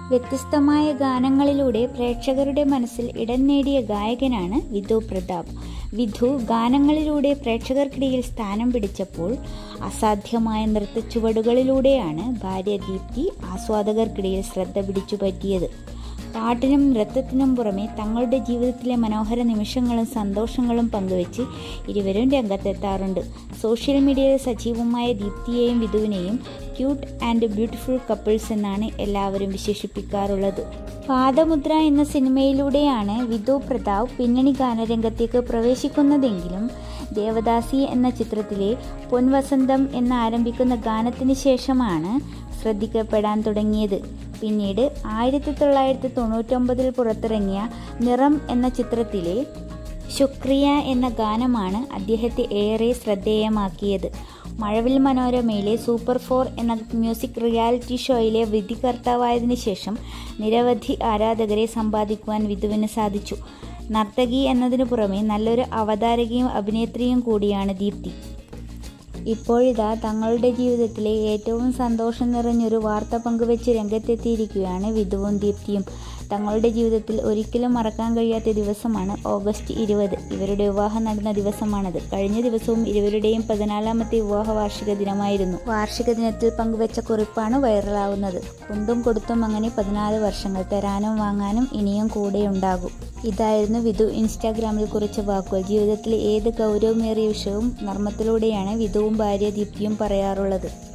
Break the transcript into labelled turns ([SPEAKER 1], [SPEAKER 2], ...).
[SPEAKER 1] വ്യത്യസ്തമായ ഗാനങ്ങളിലൂടെ പ്രേക്ഷകരുടെ മനസ്സിൽ ഇടം നേടിയ ഗായകനാണ് വിധു പ്രതാപ് വിധു ഗാനങ്ങളിലൂടെ പ്രേക്ഷകർക്കിടയിൽ സ്ഥാനം പിടിച്ചപ്പോൾ അസാധ്യമായ നൃത്തച്ചുവടുകളിലൂടെയാണ് ഭാര്യ ദീപ്തി ആസ്വാദകർക്കിടയിൽ ശ്രദ്ധ പിടിച്ചു പറ്റിയത് പാട്ടിനും നൃത്തത്തിനും പുറമെ തങ്ങളുടെ ജീവിതത്തിലെ മനോഹര നിമിഷങ്ങളും സന്തോഷങ്ങളും പങ്കുവെച്ച് ഇരുവരും രംഗത്തെത്താറുണ്ട് സോഷ്യൽ മീഡിയയിൽ സജീവമായ ദീപ്തിയെയും വിധുവിനെയും ക്യൂട്ട് ആൻഡ് ബ്യൂട്ടിഫുൾ കപ്പിൾസ് എന്നാണ് എല്ലാവരും വിശേഷിപ്പിക്കാറുള്ളത് പാദമുദ്ര എന്ന സിനിമയിലൂടെയാണ് വിധു പ്രതാപ് പിന്നണി ഗാനരംഗത്തേക്ക് പ്രവേശിക്കുന്നതെങ്കിലും ദേവദാസി എന്ന ചിത്രത്തിലെ പൊൻവസന്തം എന്ന് ആരംഭിക്കുന്ന ഗാനത്തിന് ശേഷമാണ് ശ്രദ്ധിക്കപ്പെടാൻ തുടങ്ങിയത് പിന്നീട് ആയിരത്തി തൊള്ളായിരത്തി തൊണ്ണൂറ്റൊമ്പതിൽ പുറത്തിറങ്ങിയ നിറം എന്ന ചിത്രത്തിലെ ശുക്രിയ എന്ന ഗാനമാണ് അദ്ദേഹത്തെ ഏറെ ശ്രദ്ധേയമാക്കിയത് മഴവിൽ മനോരമയിലെ സൂപ്പർ ഫോർ എന്ന മ്യൂസിക് റിയാലിറ്റി ഷോയിലെ വിധികർത്താവായതിനു ശേഷം നിരവധി ആരാധകരെ സമ്പാദിക്കുവാൻ വിധുവിന് സാധിച്ചു നർത്തകി എന്നതിനു പുറമെ നല്ലൊരു അവതാരകയും അഭിനേത്രിയും കൂടിയാണ് ദീപ്തി ഇപ്പോഴിതാ തങ്ങളുടെ ജീവിതത്തിലെ ഏറ്റവും സന്തോഷം നിറഞ്ഞൊരു വാർത്ത പങ്കുവെച്ച് രംഗത്തെത്തിയിരിക്കുകയാണ് വിധുവും ദീപ്തിയും തങ്ങളുടെ ജീവിതത്തിൽ ഒരിക്കലും മറക്കാൻ കഴിയാത്ത ദിവസമാണ് ഓഗസ്റ്റ് ഇരുപത് ഇവരുടെ വിവാഹം നടന്ന ദിവസമാണത് കഴിഞ്ഞ ദിവസവും ഇരുവരുടെയും പതിനാലാമത്തെ വിവാഹ വാർഷിക ദിനമായിരുന്നു വാർഷിക ദിനത്തിൽ പങ്കുവെച്ച കുറിപ്പാണ് വൈറലാവുന്നത് കൊണ്ടും കൊടുത്തും അങ്ങനെ പതിനാല് വർഷങ്ങൾ തരാനും വാങ്ങാനും ഇനിയും കൂടെ ഉണ്ടാകും ഇതായിരുന്നു വിധു ഇൻസ്റ്റാഗ്രാമിൽ കുറിച്ച വാക്കുകൾ ജീവിതത്തിലെ ഏത് ഗൗരവമേറിയ വിഷയവും നർമ്മത്തിലൂടെയാണ് വിധുവും ഭാര്യ ദീപ്തിയും പറയാറുള്ളത്